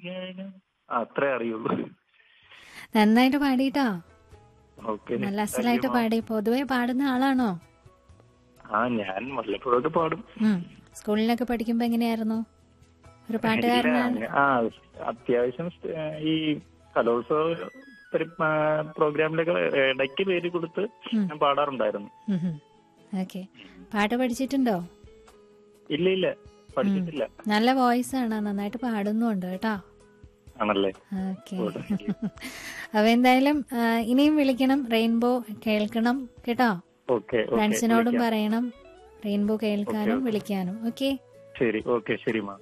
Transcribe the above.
ഗാനം ആ, അത്രേ അറിയുള്ളൂ നന്നായിട്ട് പാടിട്ടോ ഓക്കെ നല്ല അസലായിട്ട് പാടി പൊതുവെ പാടുന്ന ആളാണോ ആ ഞാൻ വല്ലപ്പോഴൊക്കെ പാടും ഉം. സ്കൂളിലൊക്കെ പഠിക്കുമ്പോ എങ്ങനെയായിരുന്നു ഒരു പാട്ടുകാരനാണ് ഇല്ല, ആ അത്യാവശ്യം സ്- ഈ കലോത്സവ പരി- ആ, പ്രോഗ്രാമിലൊക്കെ ഇടയ്ക്ക് പേര് കൊടുത്ത് ഞാൻ പാടാറുണ്ടായിരുന്നു ഓക്കെ പാട്ട് പഠിച്ചിട്ടുണ്ടോ ഇല്ല ഇല്ല പഠിച്ചിട്ടില്ല നല്ല വോയിസ് ആണ് നന്നായിട്ട് പാടുന്നുണ്ട് കേട്ടോ ആണല്ലേ ഓക്കെ അപ്പൊ എന്തായാലും ആ, ഇനിയും വിളിക്കണം റെയിൻബോ കേൾക്കണം കേട്ടോ ഓക്കെ ഫ്രണ്ട്സിനോടും ഓക്കെ പറയണം റെയിൻബോ കേൾക്കാനും വിളിക്കാനും ഓക്കെ ശരി ഓക്കെ ശരി മാം